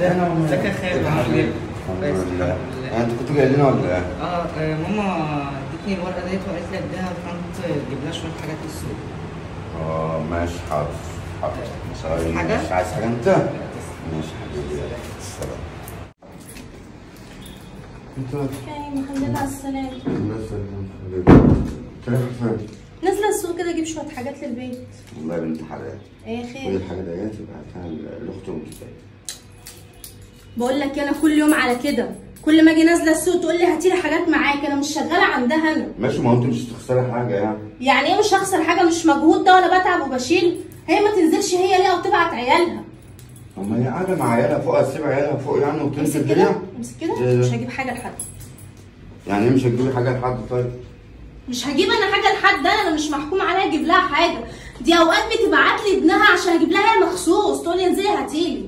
ده ازيك يا خالد عامل ايه؟ كويس الحمد لله الحمد لله انت كنت جاي لنا ولا ايه؟ اه آه، ماما ادتني الورقه ديت وقالت لي اديها لطنط تجيب لها شويه حاجات للسوق اه ماشي حاضر حاضر مساء حاجة؟ مش عايز حاجه انت؟ ماشي حبيبي يلا سلام انت كريم الحمد لله على السلامة الناس حبيبي رايح فين؟ نازلة السوق كده اجيب شوية حاجات للبيت والله يا بنت حلال ايه خد خير الحاجه ديت ابعتها لاختي وانت بقول لك انا كل يوم على كده كل ما اجي نازله السوق تقول لي هاتي لي حاجات معاك انا مش شغاله عندها انا ماشي ما هو انت مش هتخسري حاجه يعني يعني ايه مش هخسر حاجه مش مجهود ده وانا بتعب وبشيل هي ما تنزلش هي ليه او تبعت عيالها اما هي قاعده مع عيالها فوق هتسيب عيالها فوق يعني امسك وتنزل كده هي امسك كده إيه ده؟ مش هجيب حاجه لحد يعني ايه مش هتجيبي حاجه لحد طيب؟ مش هجيب انا حاجه لحد انا مش محكوم عليا اجيب لها حاجه دي اوقات بتبعت لي ابنها عشان اجيب لها هي مخصوص تقول لي انزلي هاتيلي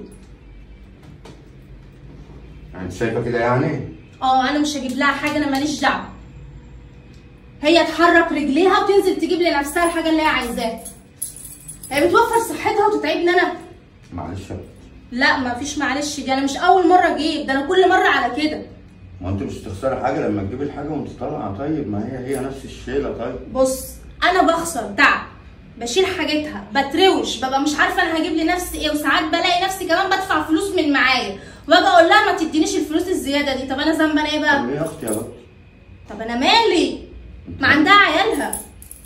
يعني انت شايفه كده يعني؟ اه انا مش هجيب لها حاجه انا ماليش دعوه هي تحرك رجليها وتنزل تجيب لنفسها الحاجه اللي هي عايزاها هي بتوفر صحتها وتتعبني انا معلش يا لا ما فيش معلش دي انا مش اول مره اجيب ده انا كل مره على كده ما انت مش هتخسري حاجه لما تجيبي الحاجه وانت طالعه طيب ما هي هي نفس الشيله طيب بص انا بخسر تعب بشيل حاجتها بتروش ببقى مش عارفه انا هجيب لنفسي ايه وساعات بلاقي نفسي كمان بدفع فلوس من معايا واجي اقول لها ما تدينيش الفلوس الزياده دي طب انا ذنبي انا ايه بقى طب ايه يا اختي يا بط طب انا مالي ما عندها عيالها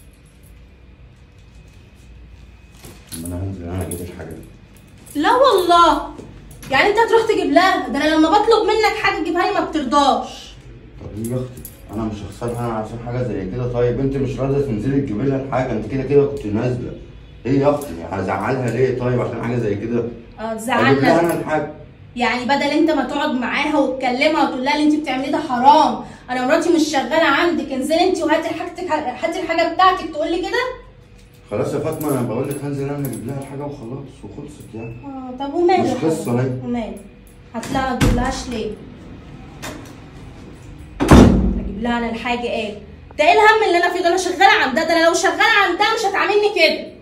طب انا هنزل انا اجيب الحاجه دي لا والله يعني انت هتروح تجيب لها ده انا لما بطلب منك حاجه تجيبها لي ما بترضاش طب ايه يا اختي انا مش هخسرها انا عشان حاجه زي كده طيب انت مش راضيه تنزلي تجيبي لها الحاجه انت كده كده كنت نازله ايه يا اختي هزعلها ليه طيب عشان حاجه زي كده اه اجيب لها تزعلنا انا الحاجه يعني بدل انت ما تقعد معاها وتكلمها وتقول لها اللي انت بتعمليه ده حرام انا مراتي مش شغاله عندك انزلي انت وهاتي حاجتك هاتي الحاجه بتاعتك تقول لي كده خلاص يا فاطمه انا بقول لك هنزل انا اجيب لها الحاجه وخلاص وخلصت يعني اه طب وماله مش يا حبيبي؟ قصة هي. وماله هتلاقي ما تجيبلهاش ليه اجيب لها انا الحاجه ايه ده ايه الهم اللي انا فيه ده انا شغاله عندها ده انا لو شغاله عندها مش هتعاملني كده